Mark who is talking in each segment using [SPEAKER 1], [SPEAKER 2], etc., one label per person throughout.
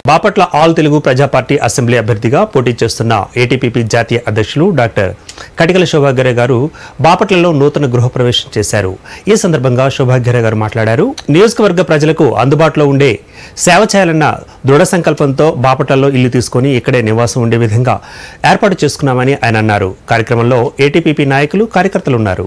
[SPEAKER 1] Bapatla all Telugu ప్రజా party assembly అభ్యర్థిగా పోటీ చేస్తున్న ఏటీపీపీ జాతీయ అధ్యక్షులు డాక్టర్ కటికల శోభాగ్యరే గారు బాపట్లలో నూతన గృహప్రవేశం చేశారు ఈ సందర్భంగా శోభాగ్యరే గారు మాట్లాడారు నియోజకవర్గ ప్రజలకు అందుబాటులో ఉండే సేవ చేయాలన్న దృఢ సంకల్పంతో బాపట్లలో ఇల్లు తీసుకొని ఇక్కడే నివాసం ఉండే విధంగా ఏర్పాటు చేసుకున్నామని ఆయన అన్నారు కార్యక్రమంలో ఏటీపీపీ నాయకులు కార్యకర్తలు ఉన్నారు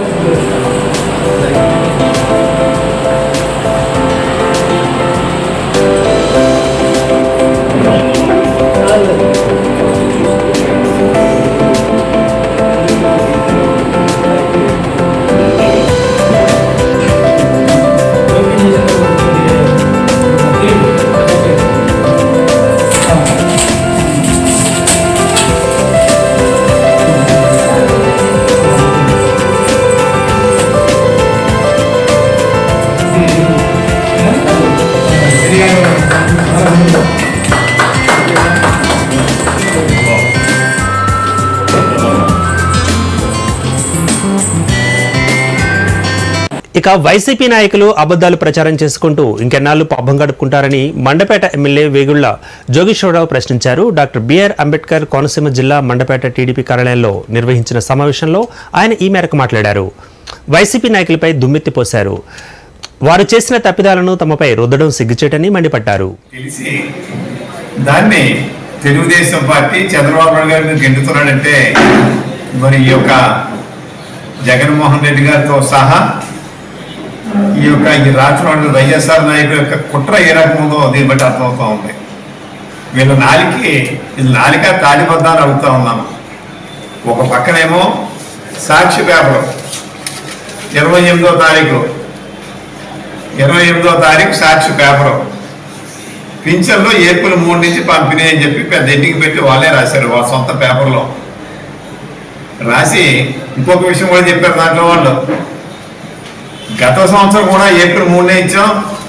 [SPEAKER 1] ఇక వైసీపీ నాయకులు అబద్ధాలు ప్రచారం చేసుకుంటూ ఇంకెన్నాళ్లు పబ్బం గడుపుకుంటారని మండపేట ఎమ్మెల్యే వేగుళ్ల జోగేశ్వరరావు ప్రశ్నించారు డాక్టర్ బిఆర్ అంబేద్కర్ కోనసీమ జిల్లా మండపేట టీడీపీ కార్యాలయంలో నిర్వహించిన సమావేశంలో ఆయన ఈ మేరకు మాట్లాడారు వైసీపీ నాయకులపై దుమ్మెత్తిపోశారు వారు చేసిన తప్పిదాలను తమపై రుద్దడం సిగ్గుచేటని మండిపడ్డారు
[SPEAKER 2] తెలిసి దాన్ని తెలుగుదేశం పార్టీ చంద్రబాబు నాయుడు గారిని గెంటుతున్నాడంటే మరి ఈ యొక్క జగన్మోహన్ రెడ్డి గారితో సహా ఈ యొక్క ఈ రాష్ట్రంలో వైఎస్ఆర్ నాయకుల యొక్క కుట్ర ఏ రకం ఉందో దీన్ని బట్టి అర్థమవుతా ఉంది వీళ్ళ నాలికి ఇది నాలిక తాడిబద్దాలు అడుగుతా ఉన్నాను ఒక పక్కనేమో సాక్షి పేపర్ ఇరవై ఎనిమిదో తారీఖు ఇరవై ఎనిమిదో తారీఖు సాక్షి పేపరు పింఛన్లో ఏప్రిల్ మూడు నుంచి పంపిణీ అని చెప్పి పెద్ద ఎన్నిక పెట్టి వాళ్ళే రాశారు వాళ్ళ సొంత పేపర్లో రాసి ఇంకొక విషయం కూడా చెప్పారు దాంట్లో వాళ్ళు గత సంవత్సరం కూడా ఏప్రిల్ మూడునే ఇచ్చాం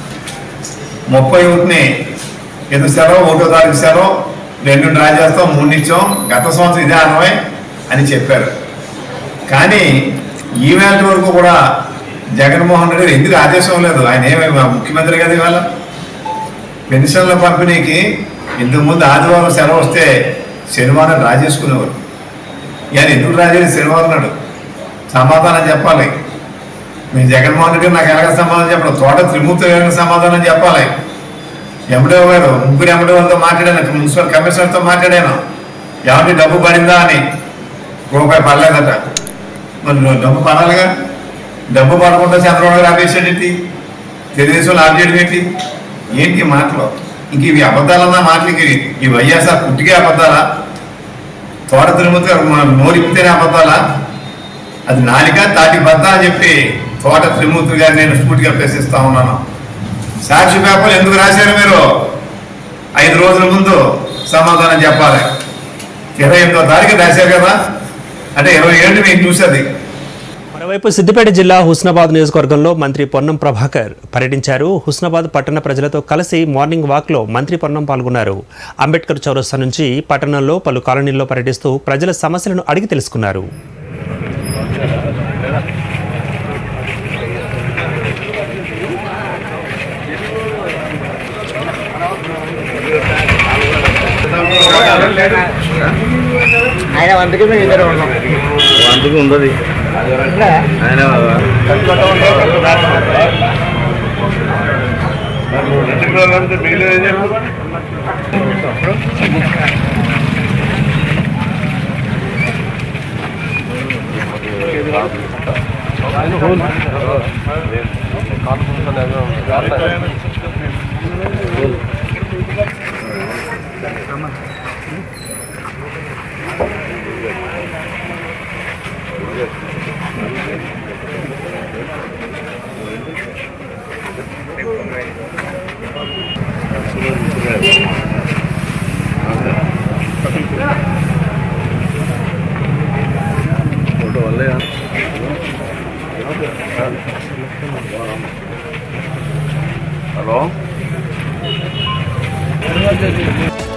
[SPEAKER 2] ముప్పై ఒకటిని ఎదు సెలవు ఒకటో తారీఖు సెలవు రెండు డ్రా చేస్తాం మూడు ఇచ్చాం గత సంవత్సరం ఇదే అరవై అని చెప్పారు కానీ ఈవేళ వరకు కూడా జగన్మోహన్ రెడ్డి గారు ఎందుకు ఆదేశం లేదు ఆయన ఏమి ముఖ్యమంత్రి కదా ఇవాళ పెన్షన్ల పంపిణీకి ఇంతకు ముందు ఆదివారం సెలవు వస్తే శనివారం డ్రా చేసుకునేవారు ఇవాళ ఎందుకు డ్రా చేసి శనివారం నాడు సమాధానం చెప్పాలి మీ జగన్మోహన్ రెడ్డి నాకు ఎలాగ సమాధానం చెప్పడం తోట త్రిమూర్తి గారికి సమాధానం చెప్పాలి ఎండో గారు ముగ్గురు ఎండోతో మాట్లాడాను మున్సిపల్ కమిషనర్తో మాట్లాడాను ఎవరి డబ్బు పడిందా అని రూపాయి పడలేదట మరి నువ్వు డబ్బు పడాలిగా డబ్బు పడకుండా చంద్రబాబు గారు ఆపేసాడేంటి తెలుగుదేశం ఆపేయడం ఏంటి ఏంటి ఈ మాటలు ఇంక ఇవి అబద్ధాలన్నా మాటలకి ఈ వైఎస్ఆర్ పుట్టికే అబద్ధాలా తోట తిరుమతి గారు మన నోరిప్పితేనే అబద్ధాలా అది నాలిక తాటి బద్ద అని చెప్పి తోట త్రిమూర్తి గారిని నేను స్ఫూర్తిగా ప్రశ్నిస్తా ఉన్నాను సాక్షి పేపర్లు ఎందుకు రాశారు మీరు ఐదు రోజుల ముందు సమాధానం చెప్పాలి ఇరవై ఎనిమిదో తారీఖు రాశారు కదా అంటే ఇరవై ఏళ్ళు నేను చూసేది
[SPEAKER 1] మరోవైపు సిద్దిపేట జిల్లా హుస్నాబాద్ నియోజకవర్గంలో మంత్రి పొన్నం ప్రభాకర్ పర్యటించారు హుస్నాబాద్ పట్టణ ప్రజలతో కలిసి మార్నింగ్ వాక్లో మంత్రి పొన్నం పాల్గొన్నారు అంబేద్కర్ చౌరస్తా నుంచి పట్టణంలో పలు కాలనీల్లో పర్యటిస్తూ ప్రజల సమస్యలను అడిగి తెలుసుకున్నారు
[SPEAKER 3] ఆయన వందకి మేము ఇద్దరు ఉన్నాం
[SPEAKER 4] అందుకు ఉండదు ఆయన ఫోటో వల్లే హలో